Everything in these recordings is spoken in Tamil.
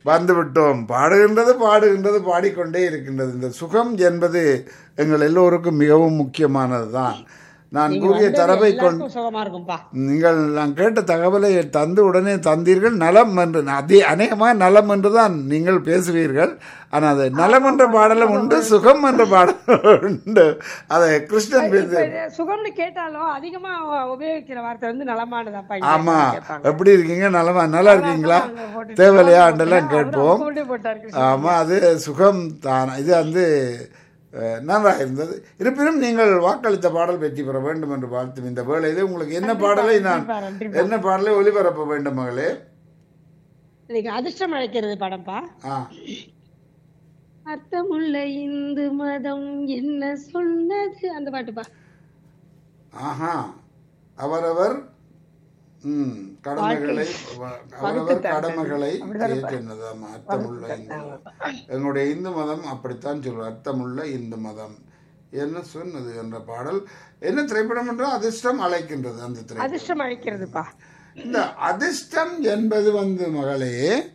வந்துவிட்டோம் பாடுகின்றது பாடுகின்றது பாடிக்கொண்டே இருக்கின்றது இந்த சுகம் என்பது எங்கள் எல்லோருக்கும் மிகவும் முக்கியமானதுதான் நான் நீங்க கூறிய வந்தது தரவை கொண்டு எல்லாருக்கும் சுகமா இருக்கும்பா நீங்கள் நான் கேட்ட தகவலை தந்து உடனே தந்தீர்கள் நலம் என்று அதே அநேகமாக நலம் என்று தான் நீங்கள் பேசுவீர்கள் ஆனால் அது நலம் என்ற பாடலும் உண்டு சுகம் என்ற பாடலும் உண்டு அதை கிருஷ்ணன் பேசு இப்ப சுகம்னு கேட்டாலும் அதிகமா உபயோகிக்கிற வார்த்தை வந்து நலமானதாப்பா இங்க ஆமா கேட்பாங்க. எப்படி இருக்கீங்க நலமா நல்லா இருக்கீங்களா அங்க போட்டுட்டு தேவையில்லையா அவரு அண்டெல்லாம் கேட்போம் அவங்க கொண்டு போட்டாரு கிருஷ்ணன். ஆமா அது சுகம் தான் இது வந்து அஹ், நன்றாக இருந்தது இருப்பினும் நீங்கள் வாக்களித்த பாடல் வெற்றி பெற வேண்டும் என்று வாழ்த்தும் இந்த வேளையிலே உங்களுக்கு என்ன பாடலை நான் நன்றிப்பா, நன்றிப்பா. என்ன பாடலை ஒளிபரப்ப வேண்டும் மகளே இன்னைக்கு அதிர்ஷ்டம் அழைக்கிறது படம்ப்பா ஆ அர்த்தமுள்ள இந்து மதம் என்ன சொன்னது அந்த பாட்டுப்பா ஆஹா அவரவர் ம், கடமைகளை அவரவர் கடமைகளை ஏற்றினதாம் அர்த்தமுள்ள இந்து மதம். எங்களுடைய இந்து மதம் அப்படித்தான் சொல்லுவோம் அர்த்தமுள்ள இந்து மதம் என்ன சொன்னது என்ற பாடல் என்ன திரைப்படம் என்றால் அதிர்ஷ்டம் அழைக்கின்றது அந்த திரைப்படம் அதிர்ஷ்டம் அழைக்கிறதுப்பா இந்த அதிர்ஷ்டம் என்பது வந்து மகளே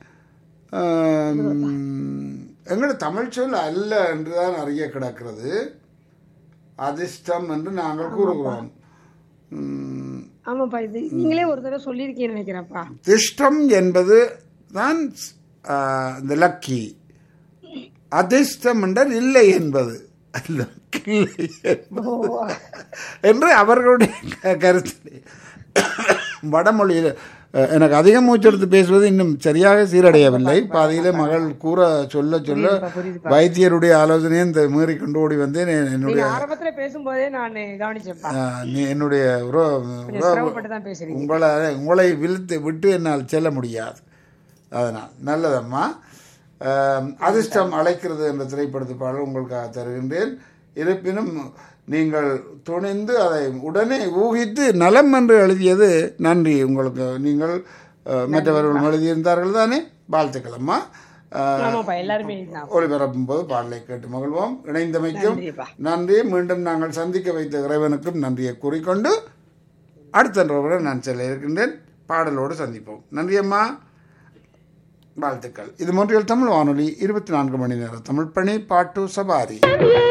ஆம், எங்களோட தமிழ் சொல் அல்ல என்றுதான் அறிய கிடக்கிறது அதிர்ஷ்டம் என்று நாங்கள் கூறுகிறோம் ம், ஆமாப்பா இது நீங்களே ஒரு தடவை சொல்லியிருக்கீங்கன்னு நினைக்கிறேன்ப்பா திஷ்டம் என்பது தான் ஆ, இந்த லக்கி அதிர்ஷ்டம் என்றால் இல்லை என்பது லக்கி இல்லை என்பது. என்று அவர்களுடைய க- கருத்து வடமொழியில் அஹ், எனக்கு அதிக மூச்செடுத்து பேசுவது இன்னும் சரியாக சீரடையவில்லை பாதியில மகள் கூற சொல்ல சொல்ல வைத்தியருடைய ஆலோசனையை இந்த மீறி கொண்டு ஓடி வந்தேன் என்னுடைய நீங்க ஆரம்பத்துல பேசும்போதே நான் கவனிச்சேன்ப்பா அஹ், நீ- என்னுடைய உறவு கொஞ்சம் சிரமப்பட்டு தான் பேசுறீங்க உங்களை உங்களை விழுத்து விட்டு என்னால் செல்ல முடியாது அதனால் நல்லதம்மா அஹ், அதிர்ஷ்டம் அழைக்கிறது என்ற திரைப்படத்து பாடல் உங்களுக்காக தருகின்றேன் இருப்பினும் நீங்கள் துணிந்து அதை உடனே ஊகித்து நலம் என்று எழுதியது நன்றி உங்களுக்கு நீங்கள் அஹ், மற்றவர்கள் எழுதியிருந்தார்கள் தானே வாழ்த்துக்கள் அம்மா அஹ், ஆமாப்பா எல்லாருமே இதுதான் ஒளிபரப்பும் போது பாடலை கேட்டு மகிழ்வோம் இணைந்தமைக்கும் நன்றிப்பா. நன்றி மீண்டும் நாங்கள் சந்திக்க வைத்த இறைவனுக்கும் நன்றியை கூறிக்கொண்டு அடுத்த நிறுவனம் நான் செல்ல இருக்கின்றேன் பாடலோடு சந்திப்போம் நன்றி அம்மா வாழ்த்துக்கள் இது மொன்றியல் தமிழ் வானொலி இருபத்தி நான்கு மணி நேரம் தமிழ் பணி பாட்டு சபாரி